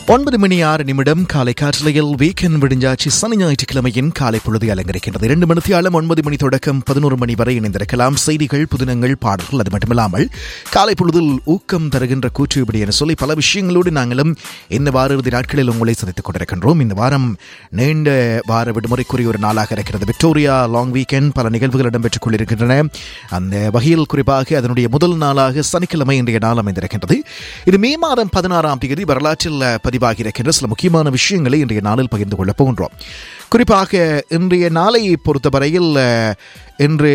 ஒன்பது மணி ஆறு நிமிடம் காலை காற்றலையில் வீக்கெண்ட் விடிஞ்சாச்சு சனி ஞாயிற்றுக்கிழமையின் காலை பொழுது அலங்கரிக்கின்றது இரண்டு மணித்தியாலம் ஒன்பது மணி தொடக்கம் பதினோரு மணி வரை இணைந்திருக்கலாம் செய்திகள் புதினங்கள் பாடல்கள் அது மட்டுமில்லாமல் காலை பொழுதில் ஊக்கம் தருகின்ற கூற்று இப்படி என சொல்லி பல விஷயங்களோடு நாங்களும் இந்த வார இறுதி நாட்களில் உங்களை சந்தித்துக் கொண்டிருக்கின்றோம் இந்த வாரம் நீண்ட வார விடுமுறைக்குரிய ஒரு நாளாக இருக்கிறது விக்டோரியா லாங் வீக்கெண்ட் பல நிகழ்வுகள் இடம்பெற்றுக் கொண்டிருக்கின்றன அந்த வகையில் குறிப்பாக அதனுடைய முதல் நாளாக சனிக்கிழமை இன்றைய நாள் அமைந்திருக்கின்றது இது மே மாதம் பதினாறாம் தேதி வரலாற்றில் பதிவாகி இருக்கின்ற சில முக்கியமான விஷயங்களை இன்றைய நாளில் பகிர்ந்து கொள்ளப் போகின்றோம் குறிப்பாக இன்றைய நாளை பொறுத்தவரையில் அஹ், இன்று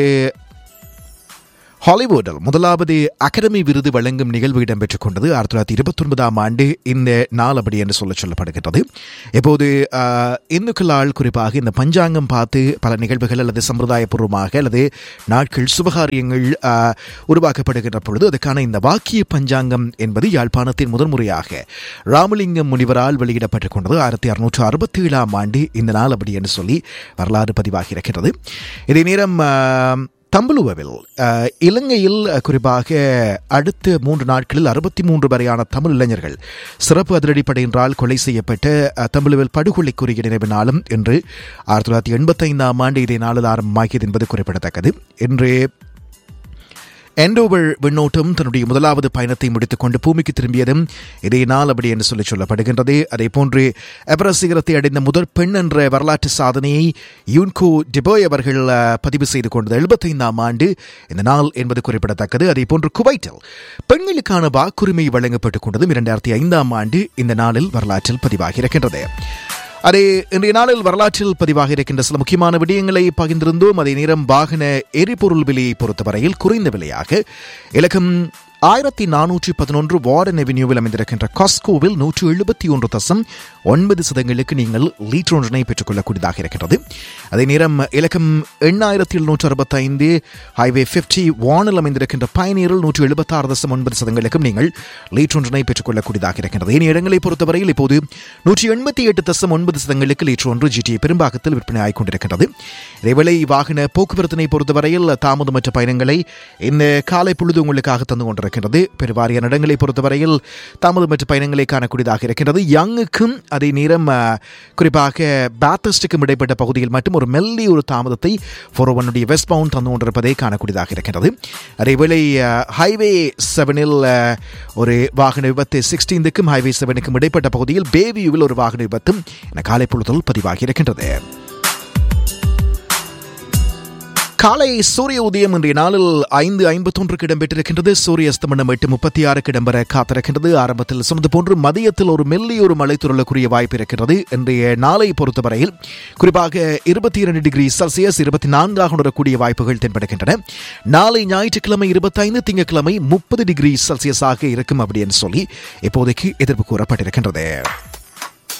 ஹாலிவுட்டில் முதலாவது அகாடமி விருது வழங்கும் நிகழ்வு இடம்பெற்றுக் கொண்டது ஆயிரத்தி தொள்ளாயிரத்தி இருபத்தி ஒன்பதாம் ஆண்டு இந்த நாள் அப்படி என்று சொல்ல சொல்லப்படுகின்றது இப்போது ஆஹ், இந்துக்களால் குறிப்பாக இந்த பஞ்சாங்கம் பார்த்து பல நிகழ்வுகள் அல்லது சம்பிரதாயபூர்வமாக அல்லது நாட்கள் சுபகாரியங்கள் ஆஹ், உருவாக்கப்படுகின்ற பொழுது அதுக்கான இந்த வாக்கிய பஞ்சாங்கம் என்பது யாழ்ப்பாணத்தின் முதன்முறையாக ராமலிங்கம் முனிவரால் வெளியிடப்பட்டுக் கொண்டது ஆயிரத்தி அறுநூற்று அறுபத்தி ஏழாம் ஆண்டு இந்த நாள் அப்படி என்று சொல்லி வரலாறு பதிவாகி இருக்கிறது இதே நேரம் ஆஹ், தம்புலுவில் அஹ், இலங்கையில் அஹ், குறிப்பாக அடுத்த மூன்று நாட்களில் அறுபத்தி மூன்று வரையான தமிழ் இளைஞர்கள் சிறப்பு அதிரடிப்படையினரால் கொலை செய்யப்பட்ட அஹ், தம்புலுவில் படுகொலைக்குரிய நினைவு நாளும் இன்று ஆயிரத்தி தொள்ளாயிரத்தி எண்பத்தைந்தாம் ஆண்டு இதே நாளில் ஆரம்பமாகியது என்பது குறிப்பிடத்தக்கது இன்று எண்டோவர் விண்ணோட்டம் தன்னுடைய முதலாவது பயணத்தை முடித்துக்கொண்டு பூமிக்கு திரும்பியதும் இதே நாள் அப்படி என்று சொல்லி சொல்லப்படுகின்றது அதே போன்று எவரஸ்ட் சிகரத்தை அடைந்த முதல் பெண் என்ற வரலாற்று சாதனையை யூன்கோ டிபோய் அவர்கள் அஹ், பதிவு செய்து கொண்டது எழுபத்தைந்தாம் ஆண்டு இந்த நாள் என்பது குறிப்பிடத்தக்கது அதே போன்று குவைட்டில் பெண்களுக்கான வாக்குரிமை வழங்கப்பட்டுக் கொண்டதும் இரண்டாயிரத்தி ஐந்தாம் ஆண்டு இந்த நாளில் வரலாற்றில் பதிவாகி இருக்கின்றது அதே இன்றைய நாளில் வரலாற்றில் பதிவாக இருக்கின்ற சில முக்கியமான விடயங்களை பகிர்ந்திருந்தோம் அதே நேரம் வாகன எரிபொருள் விலையை பொறுத்தவரையில் குறைந்த விலையாக இலக்கம் ஆயிரத்தி நானூற்றி பதினொன்று வார்டன் அவென்யூவில் அமைந்திருக்கின்ற காஸ்கோவில் நூற்று எழுபத்தி ஒன்று தசம் ஒன்பது சதங்களுக்கு நீங்கள் லீட்டர் ஒன்றினை பெற்றுக்கொள்ளக்கூடியதாக இருக்கிறது அதே நேரம் இலக்கம் எண்ணாயிரத்தி எழுநூற்று அறுபத்தைந்து ஹைவே பிப்டி வானில் அமைந்திருக்கின்ற பயணியரில் நூற்று எழுபத்தாறு தசம் ஒன்பது சதங்களுக்கும் நீங்கள் லீட்டர் ஒன்றினை பெற்றுக்கொள்ளக்கூடியதாக இருக்கின்றது ஏனைய இடங்களை பொறுத்தவரையில் இப்போது நூற்றி எண்பத்தி எட்டு தசம் ஒன்பது சதங்களுக்கு லீட்டர் ஒன்று ஜிடி பெரும்பாக்கத்தில் விற்பனை ஆகிக் கொண்டிருக்கின்றது இதேவேளை வாகன போக்குவரத்தினை பொறுத்தவரையில் தாமதமற்ற பயணங்களை இந்த காலை பொழுது உங்களுக்காக தந்து கொண்டிருக்கின்றது பெருவாரியான இடங்களை பொறுத்தவரையில் தாமதமற்ற பயணங்களை காணக்கூடியதாக இருக்கின்றது யங்குக்கும் அதே நேரம் அஹ், குறிப்பாக பேத்தஸ்டுக்கும் இடைப்பட்ட பகுதியில் மட்டும் ஒரு மெல்லி ஒரு தாமதத்தை ஃபோர் ஒன்னுடைய வெஸ்ட் பவுண்ட் தந்து கொண்டிருப்பதை காணக்கூடியதாக இருக்கின்றது அதேவேளை ஹைவே செவனில் ஒரு வாகன விபத்து சிக்ஸ்டீன்த்துக்கும் ஹைவே செவனுக்கும் இடைப்பட்ட பகுதியில் பேவியூவில் ஒரு வாகன விபத்தும் என காலை பொழுதில் பதிவாகி இருக்கின்றது காலை சூரிய உதயம் இன்றைய நாளில் ஐந்து ஐம்பத்தொன்றுக்கு இடம்பெற்றிருக்கின்றது சூரிய அஸ்தமனம் எட்டு முப்பத்தி ஆறுக்கு இடம்பெற காத்திருக்கின்றது ஆரம்பத்தில் சொன்னது போன்று மதியத்தில் ஒரு மெல்லிய ஒரு மழை துறலக்கூடிய வாய்ப்பு இருக்கிறது இன்றைய நாளை பொறுத்தவரையில் குறிப்பாக இருபத்தி இரண்டு டிகிரி செல்சியஸ் இருபத்தி நான்காக உணரக்கூடிய வாய்ப்புகள் தென்படுகின்றன நாளை ஞாயிற்றுக்கிழமை இருபத்தைந்து திங்கட்கிழமை முப்பது டிகிரி செல்சியஸாக இருக்கும் அப்படின்னு சொல்லி இப்போதைக்கு எதிர்ப்பு கூறப்பட்டிருக்கின்றது